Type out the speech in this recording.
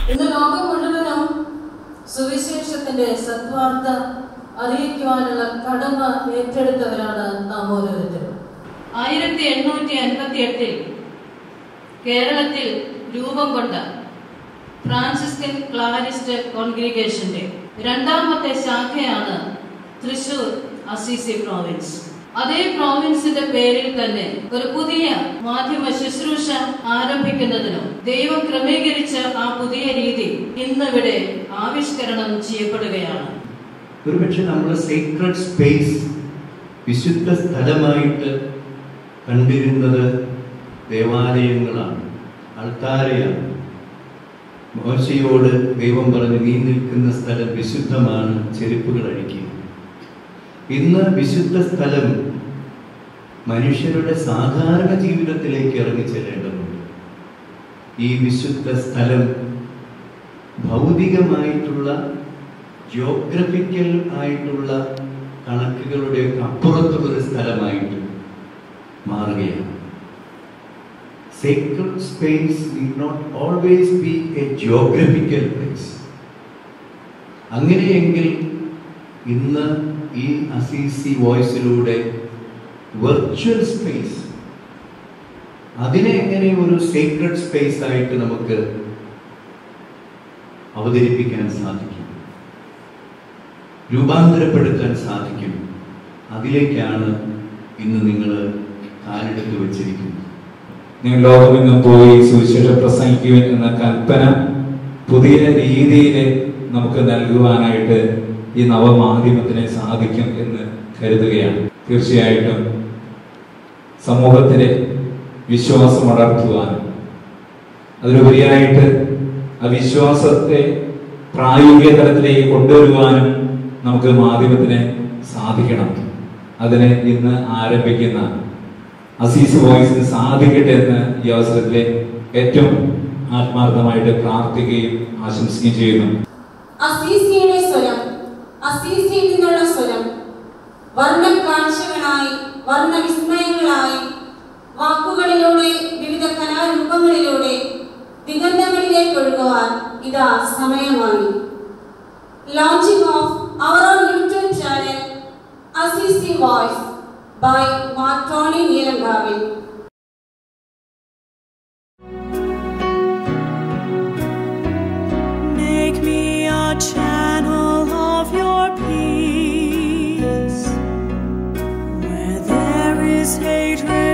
ഇന്ന് ലോകം മുഴുവനും സുവിശേഷത്തിന്റെ സദ്വാർത്ത അറിയിക്കുവാനുള്ള കടമ ഏറ്റെടുത്തവരാണ് നാം ഓരോരുത്തരും ആയിരത്തി എണ്ണൂറ്റി അൻപത്തി എട്ടിൽ കേരളത്തിൽ രൂപം കൊണ്ട ഫ്രാൻസിസ്കൻ ക്ലാരിസ്റ്റ് കോൺഗ്രിഗേഷന്റെ രണ്ടാമത്തെ ശാഖയാണ് തൃശൂർ അസീസി പ്രോവിൻസ് അതേ പ്രോവിൻസിന്റെ പേരിൽ തന്നെ ഒരു പുതിയ മാധ്യമ ശുശ്രൂഷ ആരംഭിക്കുന്നതിനും ദൈവം ക്രമീകരിച്ച ആ പുതിയ രീതി ഇന്നിവിടെ ആവിഷ്കരണം ചെയ്യപ്പെടുകയാണ് ഒരുപക്ഷെ നമ്മൾ സീക്രട്ട് സ്പേസ് വിശുദ്ധ സ്ഥലമായിട്ട് കണ്ടിരുന്നത് ദേവാലയങ്ങളാണ് അൾത്താരയാണ് മോശയോട് ദൈവം പറഞ്ഞു നീ നിൽക്കുന്ന സ്ഥലം വിശുദ്ധമാണ് ചെരുപ്പുകൾ അഴിക്കുക ഇന്ന് വിശുദ്ധ സ്ഥലം മനുഷ്യരുടെ സാധാരണ ജീവിതത്തിലേക്ക് ഇറങ്ങിച്ചെല്ലേണ്ടതുണ്ട് ഈ വിശുദ്ധ സ്ഥലം ഭൗതികമായിട്ടുള്ള ജിയോഗ്രഫിക്കൽ ആയിട്ടുള്ള കണക്കുകളുടെ അപ്പുറത്തുള്ളൊരു സ്ഥലമായിട്ട് മാറുകയാണ് sacred space need not always be a geographical place. അങ്ങനെയെങ്കിൽ ഇന്ന് ഈ അസീസി വോയിസിലൂടെ വെർച്വൽ സ്പേസ് അതിനെ എങ്ങനെ ഒരു സീക്രട്ട് സ്പേസ് ആയിട്ട് നമുക്ക് അവതരിപ്പിക്കാൻ സാധിക്കും രൂപാന്തരപ്പെടുത്താൻ സാധിക്കും അതിലേക്കാണ് ഇന്ന് നിങ്ങൾ കാലെടുത്ത് വെച്ചിരിക്കുന്നത് നിങ്ങൾ ലോകമെങ്ങും പോയി സുവിശേഷം പ്രസംഗിക്കുവിൻ എന്ന കൽപ്പന പുതിയ രീതിയിൽ നമുക്ക് നൽകുവാനായിട്ട് ഈ നവമാധ്യമത്തിന് സാധിക്കും എന്ന് കരുതുകയാണ് തീർച്ചയായിട്ടും സമൂഹത്തിലെ വിശ്വാസം വളർത്തുവാനും അതിലുപരിയായിട്ട് ആ വിശ്വാസത്തെ പ്രായോഗിക തലത്തിലേക്ക് കൊണ്ടുവരുവാനും നമുക്ക് മാധ്യമത്തിന് സാധിക്കണം അതിന് ഇന്ന് ആരംഭിക്കുന്ന അസീസ് വോയിസിന് സാധിക്കട്ടെ എന്ന് ഈ അവസരത്തിൽ ഏറ്റവും ആത്മാർത്ഥമായിട്ട് പ്രാർത്ഥിക്കുകയും ആശംസിക്കുകയും ചെയ്യുന്നു അസീസിയുടെ സ്വരം അസീസിയിൽ നിന്നുള്ള സ്വരം വർണ്ണക്കാഴ്ചകളായി വർണ്ണവിസ്മയങ്ങളായി വാക്കുകളിലൂടെ വിവിധ കലാരൂപങ്ങളിലൂടെ ദിഗന്ധങ്ങളിലേക്ക് ഒഴുകുവാൻ ഇതാ സമയമായി launching of our on YouTube channel Assisi voice by Martony Neelankavil Make me a channel of your peace. Where there is hatred